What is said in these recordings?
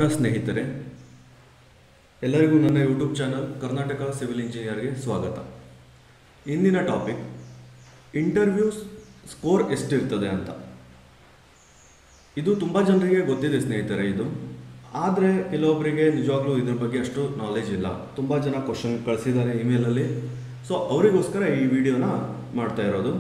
ನಮಸ್ಕಾರ ಸ್ನೇಹಿತರೆ ಎಲ್ಲರಿಗೂ ನನ್ನ ಯೂಟ್ಯೂಬ್ ಚಾನಲ್ ಕರ್ನಾಟಕ ಸಿವಿಲ್ ಇಂಜಿನಿಯರ್ಗೆ ಸ್ವಾಗತ ಇಂದಿನ ಟಾಪಿಕ್ ಇಂಟರ್ವ್ಯೂಸ್ ಸ್ಕೋರ್ ಎಷ್ಟಿರ್ತದೆ ಅಂತ ಇದು ತುಂಬ ಜನರಿಗೆ ಗೊತ್ತಿದೆ ಸ್ನೇಹಿತರೆ ಇದು ಆದರೆ ಕೆಲವೊಬ್ಬರಿಗೆ ನಿಜವಾಗ್ಲೂ ಇದ್ರ ಬಗ್ಗೆ ಅಷ್ಟು ನಾಲೆಜ್ ಇಲ್ಲ ತುಂಬ ಜನ ಕ್ವಶನ್ ಕಳಿಸಿದ್ದಾರೆ ಇಮೇಲಲ್ಲಿ ಸೊ ಅವರಿಗೋಸ್ಕರ ಈ ವಿಡಿಯೋನ ಮಾಡ್ತಾ ಇರೋದು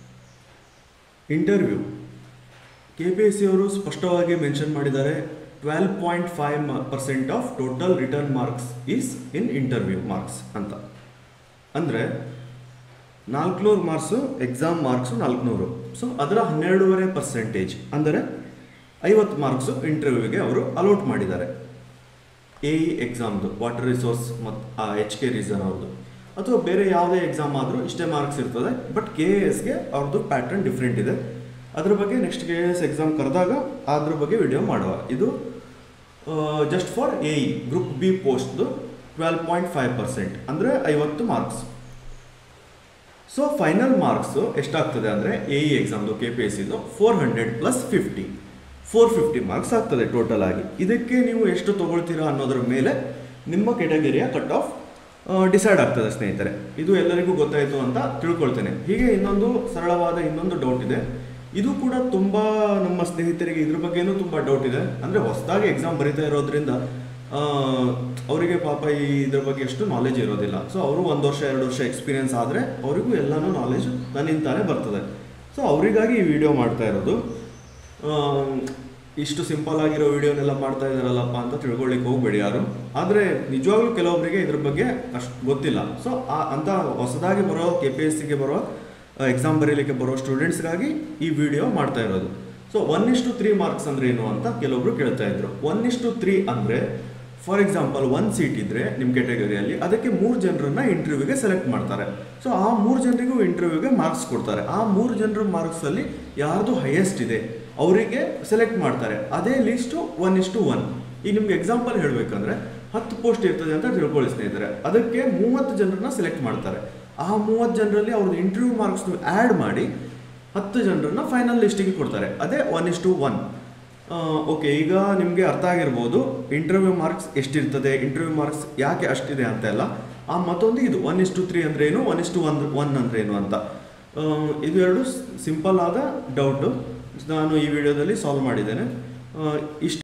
interview K P S C ಅವರು ಸ್ಪಷ್ಟವಾಗಿ ಮೆನ್ಷನ್ ಮಾಡಿದ್ದಾರೆ twelve point five percent of total written marks is in interview marks ಅಂತ ಅಂದರೆ ನಾಲ್ಕುನೂರು ಮಾರ್ಕ್ಸು ಎಕ್ಸಾಮ್ ಮಾರ್ಕ್ಸು ನಾಲ್ಕುನೂರು ಸೊ ಅದರ ಹನ್ನೆರಡೂವರೆ ಪರ್ಸೆಂಟೇಜ್ ಅಂದರೆ ಐವತ್ತು ಮಾರ್ಕ್ಸು ಇಂಟರ್ವ್ಯೂಗೆ ಅವರು ಅಲೋಟ್ ಮಾಡಿದ್ದಾರೆ ಎ ಇ ಎಕ್ಸಾಮ್ದು ವಾಟರ್ ರಿಸೋರ್ಸ್ ಮತ್ತು ಎಚ್ ಕೆ ರೀಸನ್ ಅವ್ರದ್ದು ಅಥವಾ ಬೇರೆ ಯಾವುದೇ ಎಕ್ಸಾಮ್ ಆದರೂ ಇಷ್ಟೇ ಮಾರ್ಕ್ಸ್ ಇರ್ತದೆ ಬಟ್ ಕೆ ಎ ಎಸ್ಗೆ ಅವ್ರದ್ದು ಪ್ಯಾಟರ್ನ್ ಡಿಫ್ರೆಂಟ್ ಇದೆ ಅದ್ರ ಬಗ್ಗೆ next K A S exam ಕರೆದಾಗ ಅದ್ರ ಬಗ್ಗೆ ವಿಡಿಯೋ ಮಾಡುವ ಇದು just for A E group B ಪೋಸ್ಟ್ದು ಟ್ವೆಲ್ ಪಾಯಿಂಟ್ ಫೈವ್ ಪರ್ಸೆಂಟ್ ಅಂದರೆ ಐವತ್ತು ಮಾರ್ಕ್ಸ್ ಸೊ ಫೈನಲ್ ಮಾರ್ಕ್ಸು ಎಷ್ಟಾಗ್ತದೆ ಅಂದರೆ ಎ ಇ ಎಕ್ಸಾಮ್ದು ಕೆ ಪಿ ಎಸ್ ಸಿದು four hundred plus fifty four fifty marks ಆಗ್ತದೆ ಟೋಟಲ್ ಆಗಿ ಇದಕ್ಕೆ ನೀವು ಎಷ್ಟು ತೊಗೊಳ್ತೀರಾ ಅನ್ನೋದ್ರ ಮೇಲೆ ನಿಮ್ಮ ಕೆಟಗರಿಯ ಕಟ್ ಆಫ್ ಡಿಸೈಡ್ ಆಗ್ತದೆ ಸ್ನೇಹಿತರೆ ಇದು ಎಲ್ಲರಿಗೂ ಗೊತ್ತಾಯಿತು ಅಂತ ತಿಳ್ಕೊಳ್ತೇನೆ ಹೀಗೆ ಇನ್ನೊಂದು ಸರಳವಾದ ಇನ್ನೊಂದು ಡೌಟ್ ಇದೆ ಇದು ಕೂಡ ತುಂಬ ನಮ್ಮ ಸ್ನೇಹಿತರಿಗೆ ಇದ್ರ ಬಗ್ಗೆನೂ ತುಂಬ ಡೌಟ್ ಇದೆ ಅಂದರೆ ಹೊಸದಾಗಿ ಎಕ್ಸಾಮ್ ಬರೀತಾ ಇರೋದ್ರಿಂದ ಆ, ಅವರಿಗೆ ಪಾಪ ಈ ಇದ್ರ ಬಗ್ಗೆ ಎಷ್ಟು ನಾಲೆಜ್ ಇರೋದಿಲ್ಲ ಸೊ ಅವರು ಒಂದು ವರ್ಷ ಎರಡು ವರ್ಷ ಎಕ್ಸ್ಪೀರಿಯನ್ಸ್ ಆದರೆ ಅವರಿಗೂ ಎಲ್ಲನೂ ನಾಲೆಜ್ ತನ್ನಿಂತಾನೆ ಬರ್ತದೆ ಸೊ ಅವರಿಗಾಗಿ ಈ ವಿಡಿಯೋ ಮಾಡ್ತಾ ಇರೋದು ಆ, ಇಷ್ಟು ಸಿಂಪಲ್ ಆಗಿರೋ ವಿಡಿಯೋನೆಲ್ಲ ಮಾಡ್ತಾ ಇದ್ದಾರಲ್ಲಪ್ಪ ಅಂತ ತಿಳ್ಕೊಳ್ಳಿಕ್ಕೆ ಹೋಗ್ಬೇಡಿ ಯಾರು ಆದರೆ ನಿಜವಾಗ್ಲೂ ಕೆಲವೊಬ್ಬರಿಗೆ ಇದ್ರ ಬಗ್ಗೆ ಅಷ್ಟು ಗೊತ್ತಿಲ್ಲ ಸೊ ಅಂತ ಹೊಸದಾಗಿ ಬರೋ ಕೆ ಪಿ ಎಸ್ ಸಿಗೆ ಬರೋ ಎಕ್ಸಾಮ್ ಬರೀಲಿಕ್ಕೆ ಬರೋ ಸ್ಟೂಡೆಂಟ್ಸ್ಗಾಗಿ ಈ ವಿಡಿಯೋ ಮಾಡ್ತಾ ಇರೋದು ಸೊ ಒನ್ ಇಷ್ಟು ತ್ರೀ ಮಾರ್ಕ್ಸ್ ಅಂದ್ರೆ ಏನು ಅಂತ ಕೆಲವೊಬ್ರು ಕೇಳ್ತಾ ಇದ್ರು ಒನ್ ಇಷ್ಟು ತ್ರೀ ಅಂದರೆ ಫಾರ್ ಎಕ್ಸಾಂಪಲ್ ಒನ್ ಸೀಟ್ ಇದ್ರೆ ನಿಮ್ಮ ಕೆಟಗರಿಯಲ್ಲಿ ಅದಕ್ಕೆ ಮೂರು ಜನರನ್ನ ಇಂಟರ್ವ್ಯೂಗೆ ಸೆಲೆಕ್ಟ್ ಮಾಡ್ತಾರೆ ಸೊ ಆ ಮೂರು ಜನರಿಗೂ ಇಂಟರ್ವ್ಯೂಗೆ ಮಾರ್ಕ್ಸ್ ಕೊಡ್ತಾರೆ ಆ ಮೂರು ಜನರ ಮಾರ್ಕ್ಸಲ್ಲಿ ಯಾರ್ದು ಹೈಯೆಸ್ಟ್ ಇದೆ ಅವರಿಗೆ ಸೆಲೆಕ್ಟ್ ಮಾಡ್ತಾರೆ ಅದೇ ಲಿಸ್ಟು ಒನ್ ಇಷ್ಟು ಒನ್ ಈಗ ನಿಮ್ಗೆ ಎಕ್ಸಾಂಪಲ್ ಹೇಳಬೇಕಂದ್ರೆ ಹತ್ತು ಪೋಸ್ಟ್ ಇರ್ತದೆ ಅಂತ ತಿಳ್ಕೊಳ್ಳಿ ಸ್ನೇಹಿತರೆ ಅದಕ್ಕೆ ಮೂವತ್ತು ಜನರನ್ನ ಸೆಲೆಕ್ಟ್ ಮಾಡ್ತಾರೆ ಆ ಮೂವತ್ತು ಜನರಲ್ಲಿ ಅವ್ರದ್ದು ಇಂಟರ್ವ್ಯೂ ಮಾರ್ಕ್ಸ್ ಆ್ಯಡ್ ಮಾಡಿ ಹತ್ತು ಜನರನ್ನ ಫೈನಲ್ ಲಿಸ್ಟಿಗೆ ಕೊಡ್ತಾರೆ ಅದೇ ಒನ್ ಇಷ್ಟು ಒನ್ ಓಕೆ ಈಗ ನಿಮಗೆ ಅರ್ಥ ಆಗಿರ್ಬೋದು ಇಂಟರ್ವ್ಯೂ ಮಾರ್ಕ್ಸ್ ಎಷ್ಟಿರ್ತದೆ ಇಂಟರ್ವ್ಯೂ ಮಾರ್ಕ್ಸ್ ಯಾಕೆ ಅಷ್ಟಿದೆ ಅಂತ ಎಲ್ಲ ಆ ಮತ್ತೊಂದು ಇದು ಒನ್ ಇಷ್ಟು ತ್ರೀ ಅಂದ್ರೆ ಏನು ಒನ್ ಇಷ್ಟು ಒನ್ ಒನ್ ಅಂದ್ರೆ ಏನು ಅಂತ ಆ, ಇದು ಎರಡು ಸಿಂಪಲ್ ಆದ ಡೌಟು ನಾನು ಈ ವಿಡಿಯೋದಲ್ಲಿ ಸಾಲ್ವ್ ಮಾಡಿದ್ದೇನೆ ಇಷ್ಟು